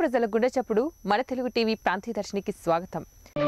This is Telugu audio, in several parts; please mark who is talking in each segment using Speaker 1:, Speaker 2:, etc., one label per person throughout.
Speaker 1: ప్రజల గుండె చప్పుడు మన తెలుగు టీవీ ప్రాంతీయ దర్శనికి స్వాగతం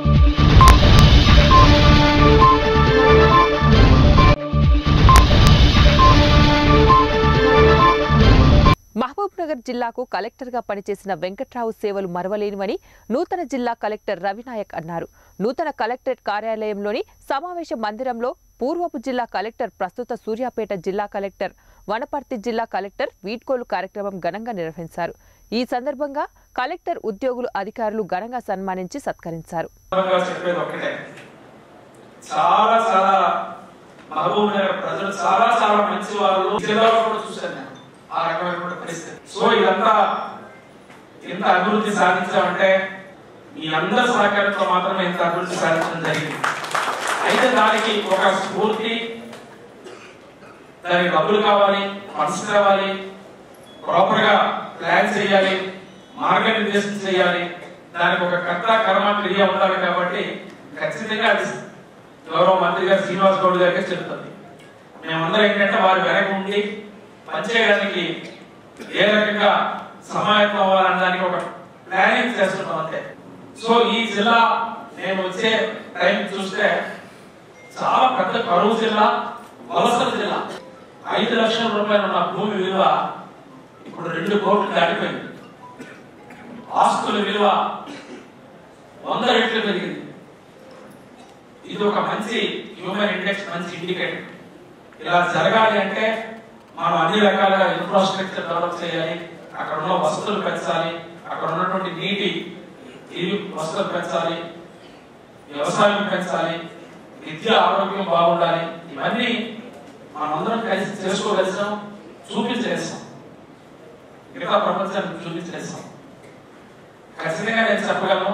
Speaker 1: మహబూబ్ నగర్ జిల్లాకు కలెక్టర్గా పనిచేసిన వెంకట్రావు సేవలు మరవలేనివని నూతన జిల్లా కలెక్టర్ రవినాయక్ అన్నారు నూతన కలెక్టరేట్ కార్యాలయంలోని సమావేశ మందిరంలో పూర్వపు జిల్లా కలెక్టర్ ప్రస్తుత సూర్యాపేట జిల్లా కలెక్టర్ వనపర్తి జిల్లా కలెక్టర్ వీడ్కోలు కార్యక్రమం ఘనంగా నిర్వహించారు ఈ సందర్భంగా కలెక్టర్ ఉద్యోగులు అధికారులు ఘనంగా సన్మానించి సత్కరించారు
Speaker 2: సందర్భంగా చెప్పేది ఒక్కటే చాలా చాలా మహబూబ్ నగర్ ప్రజలు చాలా చాలా మంచి వాళ్ళు ఈ జిల్లాలో కూడా చూశాను నేను ఆ రకమైనటువంటి పరిస్థితి సో ఇదంతా ఇంత అభివృద్ధి సాధించామంటే మీ అందరి సహకారంతో మాత్రమే ఇంత అభివృద్ధి సాధించడం జరిగింది అయితే దానికి ఒక స్ఫూర్తి దానికి డబ్బులు కావాలి ఫండ్స్ కావాలి ప్రాపర్ గా ప్లాన్ చేయాలి మార్గనిర్దేశం చేయాలి దానికి ఒక కర్త కర్మ క్రియ ఉండాలి కాబట్టి ఖచ్చితంగా అది గౌరవ మంత్రి గారు శ్రీనివాస్ గౌడ్ గారికి చెప్తుంది మేమందరం ఏంటంటే వారి వెనక ఉండి పనిచేయడానికి ఏ రకంగా సమాయత్తం అవ్వాలన్న దానికి ఒక ప్లానింగ్ చేస్తున్నాం అంతే సో ఈ జిల్లా నేను వచ్చే టైం చూస్తే చాలా పెద్ద కరువు జిల్లా వలసల జిల్లా ఐదు లక్షల రూపాయలు ఉన్న భూమి విలువ ఇప్పుడు రెండు కోట్లు దాటిపోయింది ఆస్తుల విలువ వంద రెట్లు పెరిగింది ఇది ఒక మంచి హ్యూమన్ ఇండెక్స్ మంచి ఇండికేటర్ ఇలా జరగాలి అంటే మనం అన్ని రకాలుగా ఇన్ఫ్రాస్ట్రక్చర్ డెవలప్ చేయాలి అక్కడ ఉన్న వసతులు పెంచాలి అక్కడ ఉన్నటువంటి నీటి ఇరు వసతులు పెంచాలి వ్యవసాయం పెంచాలి విద్య ఆరోగ్యం బాగుండాలి ఇవన్నీ మనమందరం కలిసి చేసుకోగలిసాం చూపించేసాం మిగతా ప్రపంచానికి చూపించేసాం ఖచ్చితంగా నేను చెప్పగలను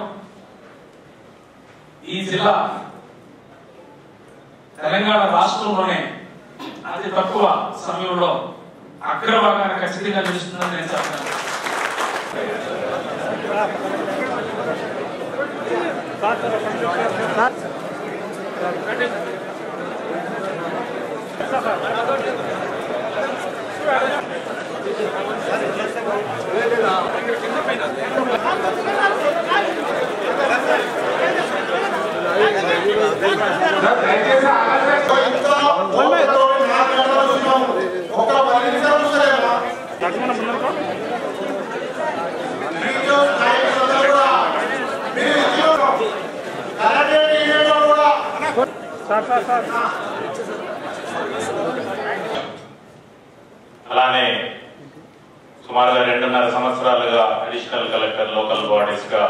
Speaker 2: ఈ జిల్లా తెలంగాణ రాష్ట్రంలోనే అతి తక్కువ సమయంలో అగ్రభాగాన ఖచ్చితంగా నిలుస్తుందని నేను చెప్తాను
Speaker 3: దయచేసి ఒక పది నిమిషాలు సరేమా వీడియో నాయకులందరూ కూడా మీరు ఇచ్చిన కరాటే టీవీలో కూడా
Speaker 4: అలానే సుమారుగా రెండున్నర సంవత్సరాలుగా అడిషనల్ కలెక్టర్ లోకల్ బాడీస్ గా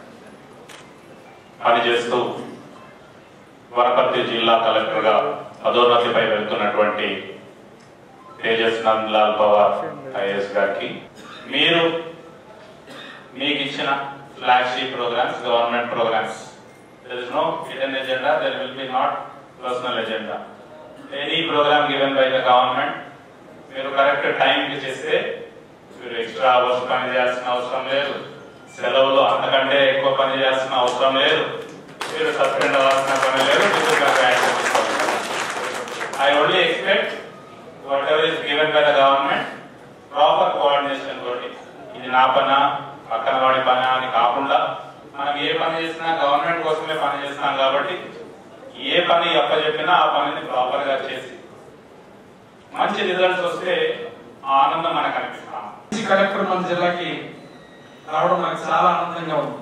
Speaker 4: పనిచేస్తూ వనపర్తి జిల్లా కలెక్టర్ గా పదోన్నతిపై వెళ్తున్నటువంటి తేజస్ నంద్ లాల్ పవార్ ఐఏఎస్ గారికి మీరు మీకు ఇచ్చిన flagship programs government programs there is no hidden agenda there will be not personal agenda any program given by the government మీరు కరెక్ట్ టైంకి చేస్తే మీరు ఎక్స్ట్రా అవర్స్ పని చేయాల్సిన అవసరం లేదు సెలవులు అంతకంటే ఎక్కువ పని చేయాల్సిన అవసరం లేదు మీరు సస్పెండ్ అవ్వాల్సిన పని లేదు I only expect whatever is given by the government proper coordination తోటి ఇది నా పన పక్కన వాడి పని అని కాకుండా మనం ఏ పని చేసినా గవర్నమెంట్ కోసమే పని చేస్తున్నాం కాబట్టి ఏ పని అప్పచెప్పినా ఆ పనిని ప్రాపర్ గా చేసి మంచి రిజల్ట్స్ వస్తే ఆ ఆనందం మనకు అనిపిస్తాం
Speaker 2: మంచి కలెక్టర్ మన జిల్లాకి రావడం నాకు చాలా ఆనందంగా ఉంది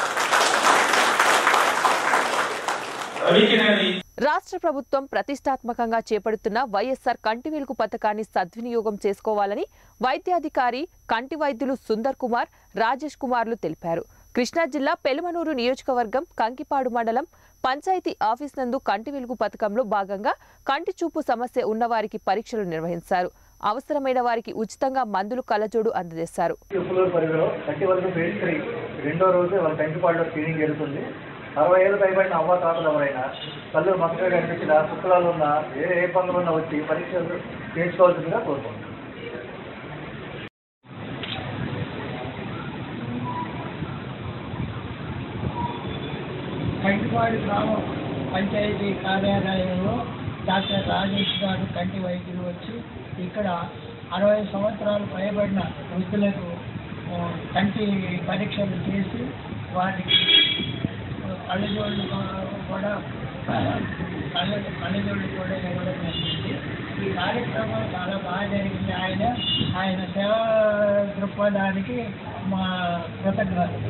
Speaker 2: రవికి నేను ఈ
Speaker 1: రాష్ట్ర ప్రభుత్వం ప్రతిష్టాత్మకంగా చేపడుతున్న వైఎస్ఆర్ కంటి వెలుగు పథకాన్ని సద్వినియోగం చేసుకోవాలని వైద్యాధికారి కంటి వైద్యులు సుందర్ కుమార్ రాజేష్ కుమార్లు తెలిపారు కృష్ణా జిల్లా పెలుమనూరు నియోజకవర్గం కంకిపాడు మండలం పంచాయతీ ఆఫీస్ నందు కంటి వెలుగు పథకంలో భాగంగా కంటి చూపు సమస్య ఉన్నవారికి పరీక్షలు నిర్వహించారు అవసరమైన వారికి ఉచితంగా మందులు కలజోడు అందజేశారు
Speaker 5: చెప్పులూరు పరిధిలో కంటి వరకు ఫేజ్ త్రీ రెండో రోజు వాళ్ళ కంటిపాడులో స్క్రీనింగ్ జరుగుతుంది అరవై ఏళ్ళు పైబడిన అవ్వ తాతలు ఎవరైనా కళ్ళు మసకగా కనిపించిన శుక్లాలు ఉన్న ఏ ఏ పనులు ఉన్నా వచ్చి పరీక్షలు చేయించుకోవాల్సిందిగా కోరుకుంటున్నాను
Speaker 6: కంటిపాడు గ్రామం పంచాయతీ కార్యాలయంలో డాక్టర్ రాజేష్ గారు కంటి వైద్యులు వచ్చి ఇక్కడ అరవై సంవత్సరాలు పైబడిన వృద్ధులకు ఆ, కంటి పరీక్షలు చేసి వాటికి కళ్ళజోళ్ళు కూడా ఆ, కళ్ళ కళ్ళజోళ్ళు కూడా ఇవ్వడం జరిగింది ఈ కార్యక్రమం చాలా బాగా జరిగింది ఆయన ఆయన సేవా దృక్పథానికి మా కృతజ్ఞతలు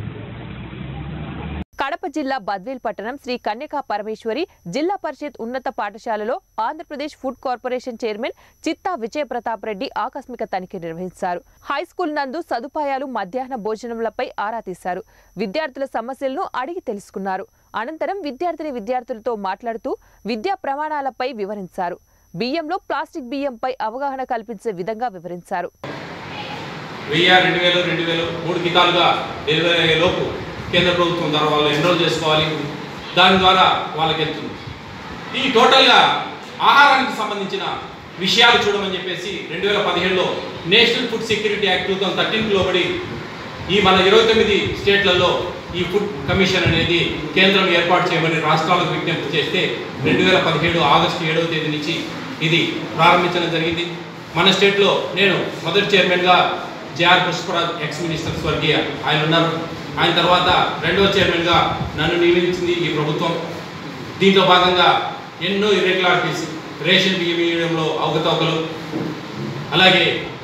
Speaker 1: కడప జిల్లా బద్వేల్ పట్టణం శ్రీ కన్యకా పరమేశ్వరి జిల్లా పరిషత్ ఉన్నత పాఠశాలలో ఆంధ్రప్రదేశ్ ఫుడ్ కార్పొరేషన్ చైర్మన్ చిత్తా విజయ ప్రతాప్ రెడ్డి ఆకస్మిక తనిఖీ నిర్వహించారు హై స్కూల్ నందు సదుపాయాలు మధ్యాహ్న భోజనములపై ఆరా తీశారు విద్యార్థుల సమస్యలను అడిగి తెలుసుకున్నారు అనంతరం విద్యార్థిని విద్యార్థులతో మాట్లాడుతూ విద్యా ప్రమాణాలపై వివరించారు బియ్యంలో ప్లాస్టిక్ బియ్యంపై అవగాహన కల్పించే విధంగా వివరించారు
Speaker 7: వెయ్యి రెండు వేలు రెండు వేలు మూడు కితాలుగా డెలివరీ అయ్యే లోపు కేంద్ర ప్రభుత్వం ద్వారా వాళ్ళు ఎన్రోల్ చేసుకోవాలి దాని ద్వారా వాళ్ళకి వెళ్తుంది ఈ టోటల్గా ఆహారానికి సంబంధించిన విషయాలు చూడమని చెప్పేసి రెండు వేల పదిహేడులో national food security act two thousand థర్టీన్కి లోబడి ఈ మన ఇరవై తొమ్మిది స్టేట్లలో ఈ ఫుడ్ కమిషన్ అనేది కేంద్రం ఏర్పాటు చేయమని రాష్ట్రాలకు విజ్ఞప్తి చేస్తే రెండు వేల పదిహేడు ఆగస్టు ఏడవ తేదీ నుంచి ఇది ప్రారంభించడం జరిగింది మన స్టేట్లో నేను మొదటి చైర్మన్గా జేఆర్ పుష్పరాజ్ ఎక్స్ మినిస్టర్ స్వర్గీయ ఆయన ఉన్నారు ఆయన తర్వాత రెండవ చైర్మన్గా నన్ను నియమించింది ఈ ప్రభుత్వం దీంట్లో భాగంగా ఎన్నో ఇర్రెగ్యులారిటీస్ రేషన్ బియ్యం ఇవ్వడంలో అవకతవకలు అలాగే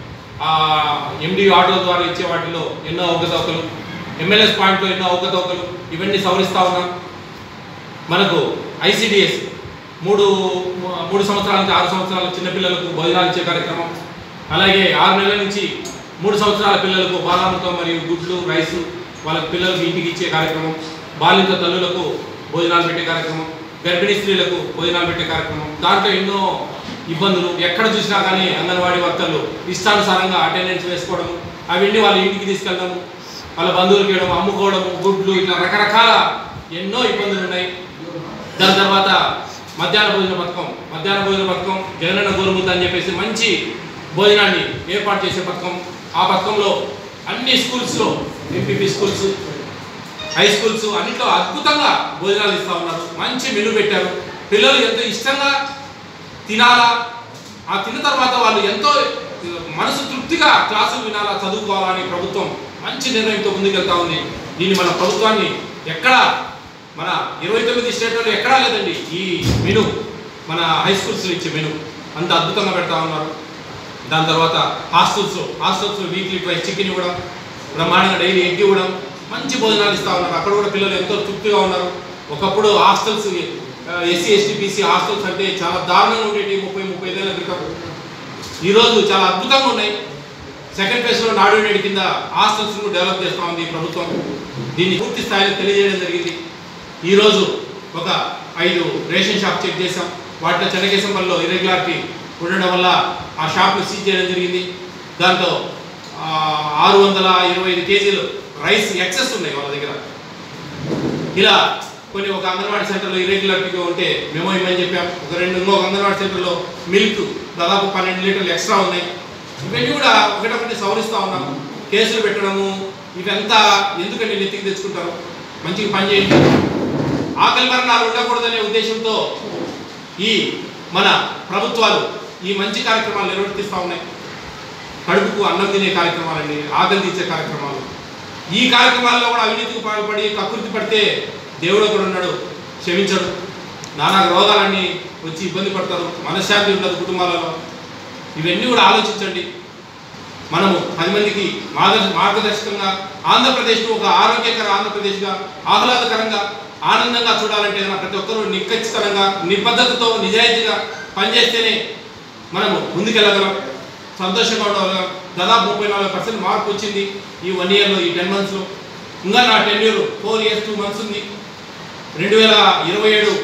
Speaker 7: ఎండి ఆటో ద్వారా ఇచ్చే వాటిలో ఎన్నో అవకతవకలు ఎమ్మెల్యేస్ పాయింట్లో ఎన్నో అవకతవకలు ఇవన్నీ సవరిస్తూ ఉన్నాం మనకు ఐసిడిఎస్ మూడు మూడు సంవత్సరాల నుంచి ఆరు సంవత్సరాల చిన్నపిల్లలకు భోజనాలు ఇచ్చే కార్యక్రమం అలాగే ఆరు నెలల నుంచి మూడు సంవత్సరాల పిల్లలకు బాలామృతం మరియు గుడ్లు రైసు వాళ్ళ పిల్లలకు ఇంటికి ఇచ్చే కార్యక్రమం బాలింత తల్లులకు భోజనాలు పెట్టే కార్యక్రమం గర్భిణీ స్త్రీలకు భోజనాలు పెట్టే కార్యక్రమం దాంట్లో ఎన్నో ఇబ్బందులు ఎక్కడ చూసినా కానీ అంగన్వాడీ వర్కర్లు ఇష్టానుసారంగా అటెండెన్స్ వేసుకోవడము అవన్నీ వాళ్ళ ఇంటికి తీసుకెళ్ళడము వాళ్ళ బంధువులకి ఇవ్వడం అమ్ముకోవడము గుడ్లు ఇట్లా రకరకాల ఎన్నో ఇబ్బందులు ఉన్నాయి దాని తర్వాత మధ్యాహ్న భోజన పథకం మధ్యాహ్న భోజన పథకం జగనన్న గోరుముద్ద అని చెప్పేసి మంచి భోజనాన్ని ఏర్పాటు చేసే పథకం ఆ పథకంలో అన్ని స్కూల్స్లో ఎంపీపీ స్కూల్స్ హై స్కూల్స్ అన్నింటిలో అద్భుతంగా భోజనాలు ఇస్తూ ఉన్నారు మంచి మెను పెట్టారు పిల్లలు ఎంతో ఇష్టంగా తినాలా ఆ తిన్న తర్వాత వాళ్ళు ఎంతో మనసు తృప్తిగా క్లాసులు వినాలా చదువుకోవాలని ప్రభుత్వం మంచి నిర్ణయంతో ముందుకెళ్తా ఉంది దీన్ని మన ప్రభుత్వాన్ని ఎక్కడ మన ఇరవై తొమ్మిది స్టేట్లలో ఎక్కడా లేదండి ఈ మెను మన హై స్కూల్స్లో ఇచ్చే మెను అంత అద్భుతంగా పెడతా ఉన్నారు దాని తర్వాత హాస్టల్స్ హాస్టల్స్లో వీక్లీ ట్వైస్ చికెన్ ఇవ్వడం బ్రహ్మాండంగా డైలీ ఎగ్ ఇవ్వడం మంచి భోజనాలు ఇస్తూ ఉన్నారు అక్కడ కూడా పిల్లలు ఎంతో తృప్తిగా ఉన్నారు ఒకప్పుడు hostels SC ST BC hostels అంటే చాలా దారుణంగా ఉండేవి ముప్పై ముప్పై ఐదేళ్ల క్రితం ఈరోజు చాలా అద్భుతంగా ఉన్నాయి సెకండ్ ఫేజ్లో నాడు నేడు కింద హాస్టల్స్ డెవలప్ చేస్తూ ఉంది ఈ ప్రభుత్వం దీన్ని పూర్తి స్థాయిలో తెలియజేయడం జరిగింది ఈరోజు ఒక ఐదు రేషన్ షాప్ చెక్ చేసాం వాటిలో చెన్నకేశంపల్లిలో ఇరెగ్యులారిటీ ఉండడం వల్ల ఆ షాప్ను సీజ్ చేయడం జరిగింది దాంతో ఆ, ఆరు వందల ఇరవై ఐదు కేజీలు రైస్ ఎక్సెస్ ఉన్నాయి వాళ్ళ దగ్గర ఇలా కొన్ని ఒక అంగన్వాడీ సెంటర్లో ఇరెగ్యులారిటీగా ఉంటే మేము ఇవ్వని చెప్పాం ఒక రెండు ఇంకొక అంగన్వాడీ సెంటర్లో మిల్క్ దాదాపు పన్నెండు లీటర్లు ఎక్స్ట్రా ఉన్నాయి ఇవన్నీ కూడా ఒకటొకటి సవరిస్తూ ఉన్నాం కేసులు పెట్టడము ఇవంతా ఎందుకంటే నెత్తికి తెచ్చుకుంటారు మంచిగా పని చేయండి ఆకలి మరణాలు ఉండకూడదనే ఉద్దేశంతో ఈ మన ప్రభుత్వాలు ఈ మంచి కార్యక్రమాలు నిర్వర్తిస్తూ ఉన్నాయి కడుపుకు అన్నం తినే కార్యక్రమాలండి ఆకలి తీర్చే కార్యక్రమాలు ఈ కార్యక్రమాల్లో కూడా అవినీతికి పాల్పడి కకృతి పడితే దేవుడు ఒకడు ఉన్నాడు క్షమించడు నానా రోగాలన్నీ వచ్చి ఇబ్బంది పడతారు మనశ్శాంతి ఉండదు కుటుంబాలలో ఇవన్నీ కూడా ఆలోచించండి మనము పది మందికి మార్గ మార్గదర్శకంగా ఆంధ్రప్రదేశ్ను ఒక ఆరోగ్యకర ఆంధ్రప్రదేశ్గా ఆహ్లాదకరంగా ఆనందంగా చూడాలంటే కనుక ప్రతి ఒక్కరూ నిక్కచ్చితనంగా నిబద్ధతతో నిజాయితీగా పనిచేస్తేనే మనము ముందుకెళ్ళగలం సంతోషంగా ఉండగలం దాదాపు ముప్పై నాలుగు పర్సెంట్ మార్పు వచ్చింది ఈ వన్ ఇయర్లో ఈ టెన్ మంత్స్లో ఇంకా నా ten year four years two months ఉంది రెండు వేల ఇరవై ఏడు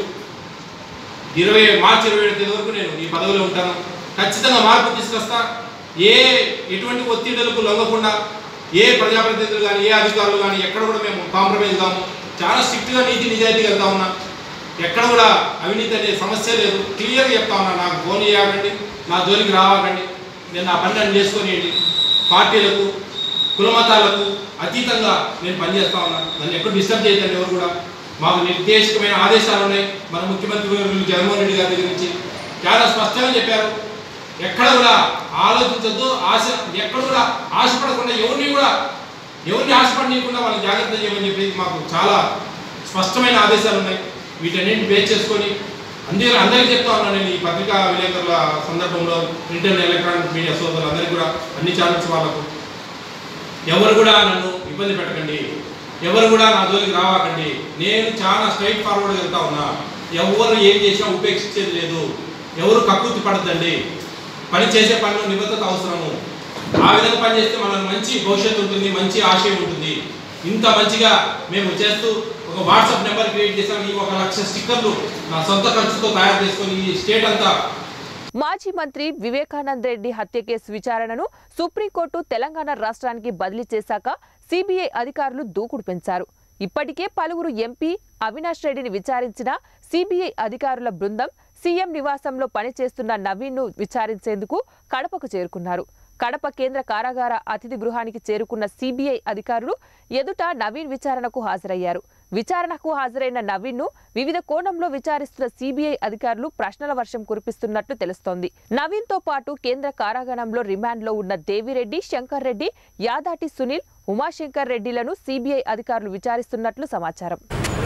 Speaker 7: ఇరవై మార్చి ఇరవై ఏడు తేదీ వరకు నేను ఈ పదవిలో ఉంటాను ఖచ్చితంగా మార్పు తీసుకొస్తా ఏ ఎటువంటి ఒత్తిడులకు లొంగకుండా ఏ ప్రజాప్రతినిధులు కానీ ఏ అధికారులు కానీ ఎక్కడ కూడా మేము కాంప్రమైజ్ కాము చాలా స్ట్రిక్ట్గా నీతి నిజాయితీగా వెళ్తా ఉన్నా ఎక్కడ కూడా అవినీతి అనే సమస్య లేదు క్లియర్గా చెప్తా ఉన్నా నాకు ఫోన్ చేయకండి నా జోలికి రావాకండి నేను నా పని నన్ను చేసుకొనియండి పార్టీలకు కులమతాలకు అతీతంగా నేను పనిచేస్తా ఉన్నా నన్ను ఎక్కడ డిస్టర్బ్ చేయదండి ఎవరు కూడా మాకు నిర్దేశకమైన ఆదేశాలు ఉన్నాయి మన ముఖ్యమంత్రి వర్యులు జగన్మోహన్ రెడ్డి గారి దగ్గర నుంచి చాలా స్పష్టంగా చెప్పారు ఎక్కడ కూడా ఆలోచించొద్దు ఆశ ఎక్కడ కూడా ఆశపడకుండా ఎవరిని కూడా ఎవరిని ఆశపడనీయకుండా వాళ్ళని జాగ్రత్త చేయమని చెప్పి మాకు చాలా స్పష్టమైన ఆదేశాలు ఉన్నాయి వీటన్నింటిని బేస్ చేసుకొని అందరూ అందరికీ చెప్తా ఉన్నాను నేను ఈ పత్రికా విలేకరుల సందర్భంలో ప్రింట్ అండ్ ఎలక్ట్రానిక్ మీడియా సోదరులు అందరికీ కూడా అన్ని ఛానల్స్ వాళ్ళకు ఎవరు కూడా నన్ను ఇబ్బంది పెట్టకండి ఎవరు కూడా నా జోలికి రావాకండి నేను చాలా స్ట్రైట్ ఫార్వర్డ్ వెళ్తా ఉన్నా ఎవరు ఏం చేసినా ఉపేక్షించేది లేదు ఎవరు కక్కుర్తి పడద్దండి పని చేసే పనిలో నిబద్ధత అవసరము ఆ విధంగా పని చేస్తే మనకు మంచి భవిష్యత్తు ఉంటుంది మంచి ఆశయం ఉంటుంది ఇంత మంచిగా మేము చేస్తూ ఒక వాట్సాప్ నెంబర్ క్రియేట్ చేసాం ఈ ఒక లక్ష స్టిక్కర్లు నా సొంత ఖర్చుతో తయారు చేసుకొని ఈ స్టేట్ అంతా
Speaker 1: మాజీ మంత్రి వివేకానంద రెడ్డి హత్య కేసు విచారణను సుప్రీంకోర్టు తెలంగాణ రాష్ట్రానికి బదిలీ చేశాక సిబిఐ అధికారులు దూకుడు పెంచారు ఇప్పటికే పలువురు ఎంపీ అవినాష్ రెడ్డిని విచారించిన సిబిఐ అధికారుల బృందం సీఎం నివాసంలో పనిచేస్తున్న నవీన్ను విచారించేందుకు కడపకు చేరుకున్నారు కడప కేంద్ర కారాగార అతిథి గృహానికి చేరుకున్న సిబిఐ అధికారులు ఎదుట నవీన్ విచారణకు హాజరయ్యారు విచారణకు హాజరైన నవీన్ ను వివిధ కోణంలో విచారిస్తున్న సిబిఐ అధికారులు ప్రశ్నల వర్షం కురిపిస్తున్నట్లు తెలుస్తోంది నవీన్ తో పాటు కేంద్ర కారాగారంలో రిమాండ్ లో ఉన్న దేవిరెడ్డి శంకర్ రెడ్డి యాదాటి సునీల్ ఉమాశంకర్ రెడ్డిలను సిబిఐ అధికారులు విచారిస్తున్నట్లు సమాచారం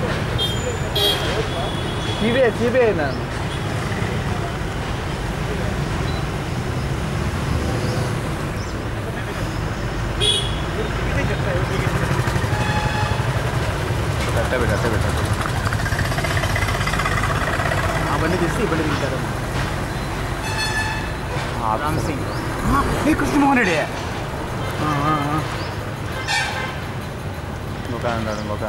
Speaker 5: సిబిఐ సిబిఐ
Speaker 8: అవన్నీ తీసి ఇబ్బంది దిగుతారు రామ్ సింగ్ మీ కృష్ణమోహన్ రెడ్డి ఇంకొక ఉన్నాడు ఇంకొక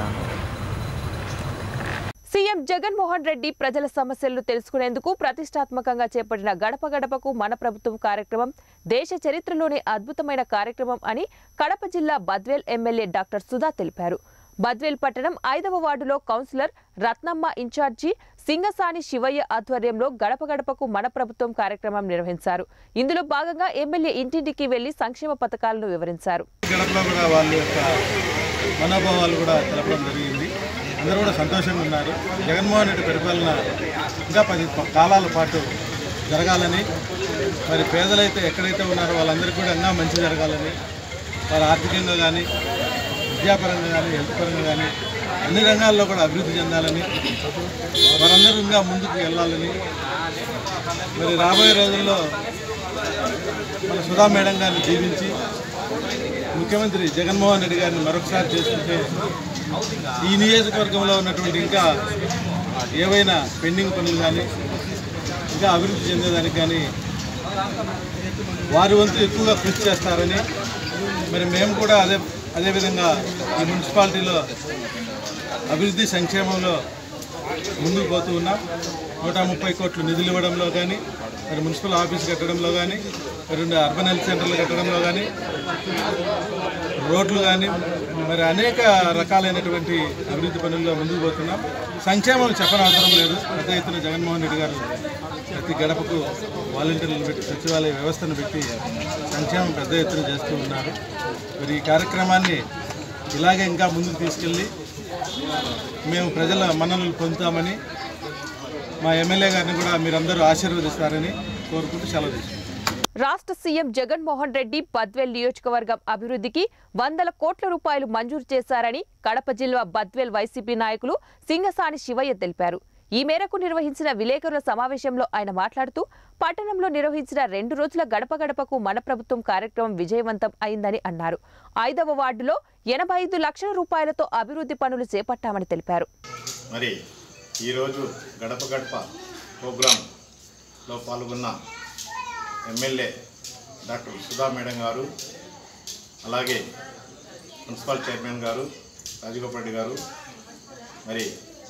Speaker 1: సీఎం జగన్మోహన్ రెడ్డి ప్రజల సమస్యలను తెలుసుకునేందుకు ప్రతిష్టాత్మకంగా చేపట్టిన గడప గడపకు మన ప్రభుత్వం కార్యక్రమం దేశ చరిత్రలోనే అద్భుతమైన కార్యక్రమం అని కడప జిల్లా బద్వేల్ ఎమ్మెల్యే డాక్టర్ సుధా తెలిపారు బద్వేల్ పట్టణం ఐదవ వార్డులో కౌన్సిలర్ రత్నమ్మ ఇన్ఛార్జి సింగసాని శివయ్య ఆధ్వర్యంలో గడప గడపకు మన ప్రభుత్వం కార్యక్రమం నిర్వహించారు ఇందులో భాగంగా ఎమ్మెల్యే ఇంటింటికి వెళ్లి సంక్షేమ పథకాలను వివరించారు
Speaker 9: గడపలో కూడా వాళ్ళ యొక్క మనోభావాలు కూడా తెలపడం జరిగింది అందరూ కూడా సంతోషంగా ఉన్నారు జగన్మోహన్ రెడ్డి పరిపాలన ఇంకా పది ప- కాలాల పాటు జరగాలని మరి పేదలైతే ఎక్కడైతే ఉన్నారో వాళ్ళందరికీ కూడా ఇంకా మంచి జరగాలని వాళ్ళ ఆర్థికంగా కానీ విద్యాపరంగా కానీ హెల్త్ పరంగా కానీ అన్ని రంగాల్లో కూడా అభివృద్ధి చెందాలని వారందరూ ఇంకా ముందుకు వెళ్ళాలని మరి రాబోయే రోజుల్లో మన సుధా మేడం గారిని దీవించి ముఖ్యమంత్రి జగన్మోహన్ రెడ్డి గారిని మరొకసారి చేసుకుంటే ఈ నియోజకవర్గంలో ఉన్నటువంటి ఇంకా ఏవైనా పెండింగ్ పనులు కానీ ఇంకా అభివృద్ధి చెందేదానికి కానీ వారి వంతు ఎక్కువగా కృషి చేస్తారని మరి మేము కూడా అదే అదేవిధంగా ఈ మున్సిపాలిటీలో అభివృద్ధి సంక్షేమంలో ముందుకు పోతూ ఉన్నాం నూట ముప్పై కోట్లు నిధులు ఇవ్వడంలో కానీ మరి మున్సిపల్ ఆఫీస్ కట్టడంలో కానీ రెండు అర్బన్ హెల్త్ సెంటర్లు కట్టడంలో కానీ రోడ్లు కానీ మరి అనేక రకాలైనటువంటి అభివృద్ధి పనుల్లో ముందుకు పోతున్నాం సంక్షేమం చెప్పనవసరం లేదు పెద్ద ఎత్తున జగన్మోహన్ రెడ్డి గారు ప్రతి గడపకు వాలంటీర్లను పెట్టి సచివాలయ వ్యవస్థను పెట్టి సంక్షేమం పెద్ద ఎత్తున చేస్తూ ఉన్నారు మరి ఈ కార్యక్రమాన్ని ఇలాగే ఇంకా ముందుకు తీసుకెళ్ళి మేము ప్రజల మన్ననలు పొందుతామని మా ఎమ్మెల్యే గారిని కూడా మీరందరూ ఆశీర్వదిస్తారని కోరుకుంటూ సెలవు తీసుకుంటాం
Speaker 1: రాష్ట్ర సీఎం జగన్మోహన్ రెడ్డి బద్వేల్ నియోజకవర్గం అభివృద్ధికి వందల కోట్ల రూపాయలు మంజూరు చేశారని కడప జిల్లా బద్వేల్ వైసీపీ నాయకులు సింగసాని శివయ్య తెలిపారు ఈ మేరకు నిర్వహించిన విలేకరుల సమావేశంలో ఆయన మాట్లాడుతూ పట్టణంలో నిర్వహించిన రెండు రోజుల గడప గడపకు మన ప్రభుత్వం కార్యక్రమం విజయవంతం అయిందని అన్నారు ఐదవ వార్డులో ఎనభై ఐదు లక్షల రూపాయలతో అభివృద్ధి పనులు చేపట్టామని తెలిపారు
Speaker 10: మరి ఈరోజు గడప గడప ప్రోగ్రాంలో పాల్గొన్న ఎమ్మెల్యే డాక్టర్ సుధా మేడం గారు అలాగే మున్సిపల్ చైర్మన్ గారు రాజగోపాల్ రెడ్డి గారు మరి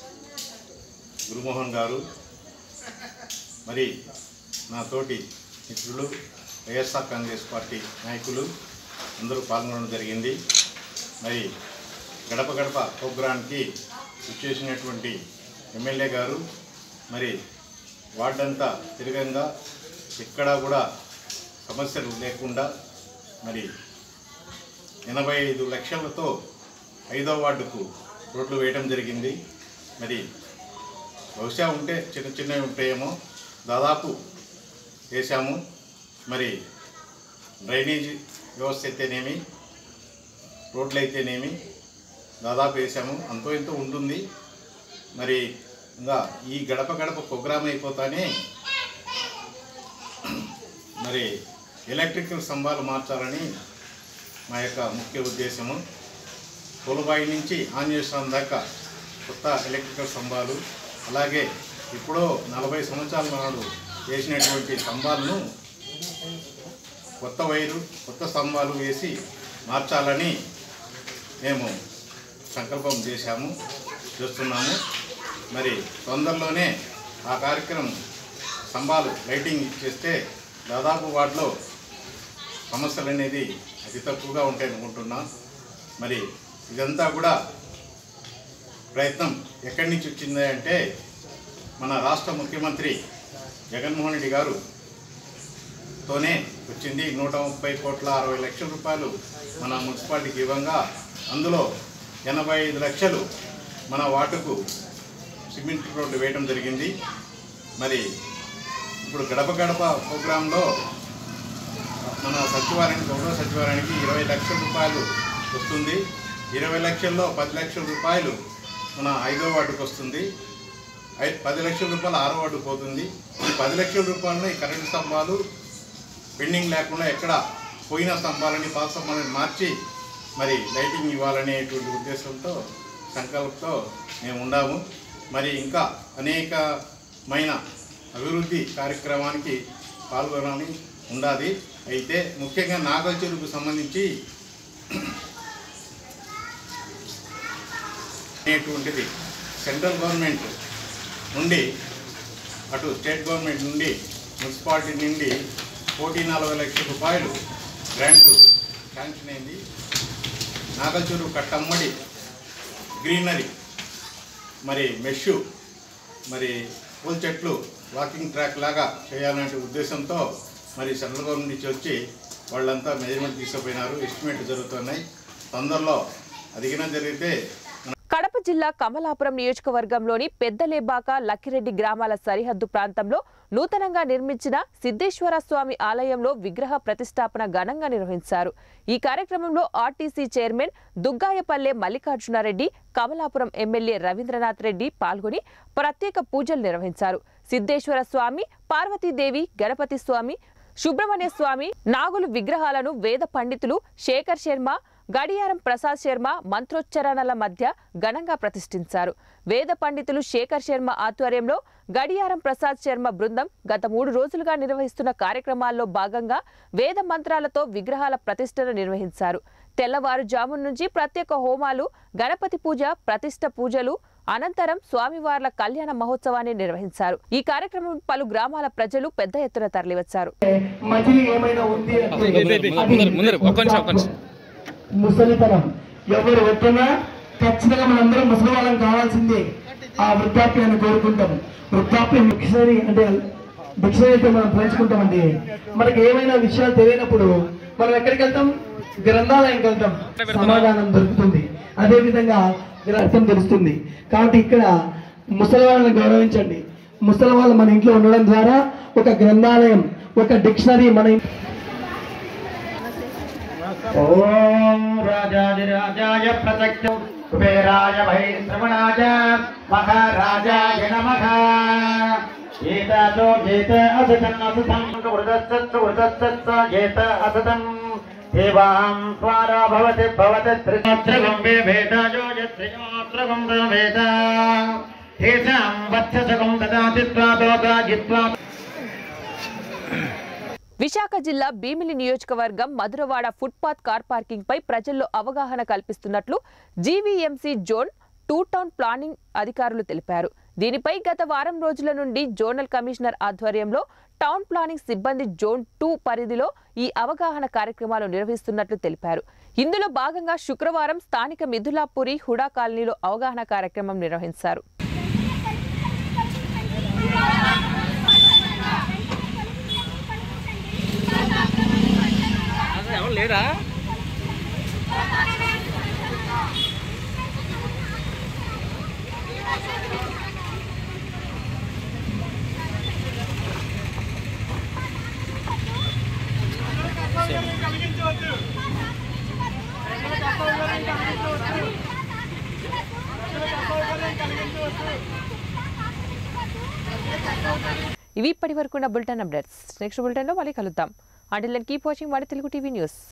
Speaker 10: గురుమోహన్ గారు మరి నా తోటి మిత్రులు వైఎస్ఆర్ కాంగ్రెస్ పార్టీ నాయకులు అందరూ పాల్గొనడం జరిగింది మరి గడప గడప ప్రోగ్రాంకి ఇచ్చేసినటువంటి ఎమ్మెల్యే గారు మరి వార్డంతా తిరగంగా ఎక్కడా కూడా సమస్యలు లేకుండా మరి ఎనభై ఐదు లక్షలతో ఐదో వార్డుకు రోడ్లు వేయడం జరిగింది మరి బహుశా ఉంటే చిన్న చిన్నవి ఉంటాయేమో దాదాపు వేసాము మరి డ్రైనేజీ వ్యవస్థ అయితేనేమి రోడ్లు అయితేనేమి దాదాపు వేసాము అంతో ఇంతో ఉంటుంది మరి ఇంకా ఈ గడప గడప ప్రోగ్రామ్ అయిపోతానే మరి ఎలక్ట్రికల్ స్తంభాలు మార్చాలని మా యొక్క ముఖ్య ఉద్దేశము తొలబాయి నుంచి ఆంజనేశ్వరం దాకా కొత్త ఎలక్ట్రికల్ స్తంభాలు అలాగే ఇప్పుడు నలభై సంవత్సరాల నాడు వేసినటువంటి స్తంభాలను కొత్త వైరు కొత్త స్తంభాలు వేసి మార్చాలని మేము సంకల్పం చేశాము చేస్తున్నాము మరి తొందరలోనే ఆ కార్యక్రమం స్తంభాలు లైటింగ్ చేస్తే దాదాపు వాటిలో సమస్యలు అనేది అతి తక్కువగా ఉంటాయి అనుకుంటున్నాం మరి ఇదంతా కూడా ప్రయత్నం ఎక్కడి నుంచి వచ్చింది అంటే మన రాష్ట్ర ముఖ్యమంత్రి జగన్మోహన్ రెడ్డి గారు తోనే వచ్చింది నూట ముప్పై కోట్ల అరవై లక్షల రూపాయలు మన మున్సిపాలిటీకి ఇవ్వంగా అందులో ఎనభై ఐదు లక్షలు మన వార్డుకు సిమెంట్ రోడ్లు వేయడం జరిగింది మరి ఇప్పుడు గడప గడప ప్రోగ్రాంలో మన సచివాలయానికి గౌరవ సచివాలయానికి ఇరవై లక్షల రూపాయలు వస్తుంది ఇరవై లక్షల్లో పది లక్షల రూపాయలు మన ఐదో వార్డుకు వస్తుంది ఐ పది లక్షల రూపాయలు ఆరో వార్డుకు పోతుంది ఈ పది లక్షల రూపాయలను ఈ కరెంటు స్తంభాలు పెండింగ్ లేకుండా ఎక్కడ పోయిన స్తంభాలని పాత స్తంభాలని మార్చి మరి లైటింగ్ ఇవ్వాలనేటువంటి ఉద్దేశంతో సంకల్పంతో మేము ఉన్నాము మరి ఇంకా అనేకమైన అభివృద్ధి కార్యక్రమానికి పాల్గొనాలని ఉండాలి అయితే ముఖ్యంగా నాగల్ చెరువుకు సంబంధించి అనేటువంటిది సెంట్రల్ గవర్నమెంట్ నుండి అటు స్టేట్ గవర్నమెంట్ నుండి మున్సిపాలిటీ నుండి కోటి నలభై లక్షల రూపాయలు గ్రాంట్ శాంక్షన్ అయింది నాగల్చూరు కట్టమ్మడి గ్రీనరీ మరి మెష్ మరి పూల చెట్లు వాకింగ్ ట్రాక్ లాగా చేయాలనే ఉద్దేశంతో మరి సెంట్రల్ గవర్నమెంట్ నుంచి వచ్చి వాళ్ళంతా మెజర్మెంట్ తీసుకుపోయినారు ఎస్టిమేట్ జరుగుతున్నాయి తొందరలో అదిగినా జరిగితే
Speaker 1: కడప జిల్లా కమలాపురం నియోజకవర్గంలోని పెద్దలేబాక లక్కిరెడ్డి గ్రామాల సరిహద్దు ప్రాంతంలో నూతనంగా నిర్మించిన సిద్ధేశ్వర స్వామి ఆలయంలో విగ్రహ ప్రతిష్టాపన ఘనంగా నిర్వహించారు ఈ కార్యక్రమంలో RTC chairman Duggayapalle Mallikarjunareddy Kamalapuram MLA Ravindranath Reddy పాల్గొని ప్రత్యేక పూజలు నిర్వహించారు సిద్ధేశ్వర స్వామి పార్వతీదేవి గణపతి స్వామి సుబ్రహ్మణ్య స్వామి నాగులు విగ్రహాలను వేద పండితులు శేఖర్ శర్మ గడియారం ప్రసాద్ శర్మ మంత్రోచ్చరణల మధ్య ఘనంగా ప్రతిష్ఠించారు వేద పండితులు శేఖర్ శర్మ ఆధ్వర్యంలో గడియారం ప్రసాద్ శర్మ బృందం గత మూడు రోజులుగా నిర్వహిస్తున్న కార్యక్రమాల్లో భాగంగా వేద మంత్రాలతో విగ్రహాల ప్రతిష్టను నిర్వహించారు తెల్లవారుజాము నుంచి ప్రత్యేక హోమాలు గణపతి పూజ ప్రతిష్ట పూజలు అనంతరం స్వామివార్ల కళ్యాణ మహోత్సవాన్ని నిర్వహించారు ఈ కార్యక్రమం పలు గ్రామాల ప్రజలు పెద్ద ఎత్తున తరలివచ్చారు
Speaker 6: మజిలీ ఏమైనా ఉంది అంటే ముసలితనం ఎవరు వస్తున్నా ఖచ్చితంగా మనందరం ముసలి వాళ్ళం కావాల్సిందే ఆ వృద్ధాప్యాన్ని కోరుకుంటాం వృద్ధాప్యం డిక్షనరీ అంటే డిక్షనరీతో మనం పోల్చుకుంటామండి మనకి ఏమైనా విషయాలు తెలియనప్పుడు మనం ఎక్కడికి వెళ్తాం గ్రంథాలయంకి వెళ్తాం సమాధానం దొరుకుతుంది అదే విధంగా దీని అర్థం తెలుస్తుంది కాబట్టి ఇక్కడ ముసలి వాళ్ళని గౌరవించండి ముసలి వాళ్ళు మన ఇంట్లో ఉండడం ద్వారా ఒక గ్రంథాలయం ఒక డిక్షనరీ మన ఇంట్లో
Speaker 11: ఓం రాజాదిరాజాయ ప్రసక్త కుబేరాయ భైశ్రవణాయ మహారాజాయ నమః ఏతాతో గీత అసతం అసతం వృదస్తత్వ వృదస్తత్వ గీత అసతం దేవాం స్వారా భవతి భవతి త్రినేత్రగం వేదాయో యత్రియోత్రగం వేద తేషాం వత్ససగం దదాతి త్వాదోగా జిత్వా
Speaker 1: విశాఖ జిల్లా భీమిలి నియోజకవర్గం మధురవాడ ఫుట్పాత్ కార్ పార్కింగ్ పై ప్రజల్లో అవగాహన కల్పిస్తున్నట్లు GVMC zone two town planning అధికారులు తెలిపారు దీనిపై గత వారం రోజుల నుండి జోనల్ కమిషనర్ ఆధ్వర్యంలో టౌన్ ప్లానింగ్ సిబ్బంది జోన్ టూ పరిధిలో ఈ అవగాహన కార్యక్రమాలు నిర్వహిస్తున్నట్లు తెలిపారు ఇందులో భాగంగా శుక్రవారం స్థానిక మిథులాపురి హుడా కాలనీలో అవగాహన కార్యక్రమం నిర్వహించారు
Speaker 8: లేడా
Speaker 3: కలిగించవద్దు
Speaker 1: ఇవి ఇప్పటి వరకు ఉన్న బులెటిన్ అప్డేట్స్ నెక్స్ట్ బులెటిన్లో మళ్ళీ కలుద్దాం అంటిల్ కీప్ వాచింగ్ వాడి తెలుగు టీవీ న్యూస్